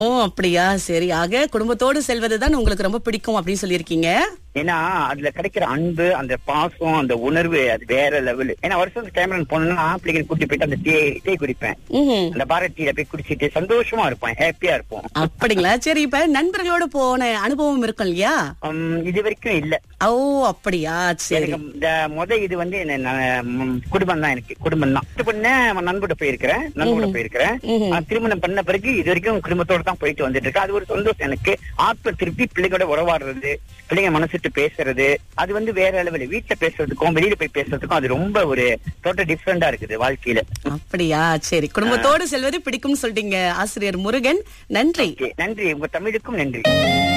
ஓ அப்படியா சரி ஆக குடும்பத்தோடு செல்வதுதான் உங்களுக்கு ரொம்ப பிடிக்கும் அப்படின்னு சொல்லியிருக்கீங்க ஏன்னா அதுல கிடைக்கிற அன்பு அந்த பாசம் அந்த உணர்வு அது வேற லெவல் ஏன்னா வருஷம் கேமரா போனோம்னா பிள்ளைங்க கூட்டி போயிட்டு அந்த டீ டீ குடிப்பேன் ம்ஹும். அந்த பாரத் டீல போய் குடிச்சிட்டு சந்தோஷமா இருப்போம் ஹாப்பியா இருப்போம் அப்படிங்களா சரி இப்ப நண்பர்களோட போன அனுபவம் இருக்கும் இல்லையா உம், இது வரைக்கும் இல்ல ஓ அப்படியா சரி எனக்கு இந்த முத இது வந்து குடும்பம் தான் எனக்கு குடும்பம் தான் இது பண்ண நண்போட போயிருக்கிறேன் நண்போட போயிருக்கிறேன் ம்ஹும். ஆஹ் திருமணம் பண்ண பிறகு இது வரைக்கும் குடும்பத்தோட தான் போயிட்டு வந்துட்டு இருக்கு அது ஒரு சந்தோஷம் எனக்கு ஆத்ம திருப்தி பிள்ளைகளோட உறவாடுறது பிள்ளைங்க மனசுட்டு பேசுறது அது வந்து வேற அளவில் வீட்டுல பேசுறதுக்கும் வெளியில போய் பேசுறதுக்கும் அது ரொம்ப ஒரு டோட்டல் டிஃப்ரெண்டா இருக்குது வாழ்க்கையில அப்படியா சரி குடும்பத்தோடு செல்வது பிடிக்கும்னு சொல்லிட்டீங்க ஆசிரியர் முருகன் நன்றி Okay, நன்றி உங்க தமிழுக்கும் நன்றி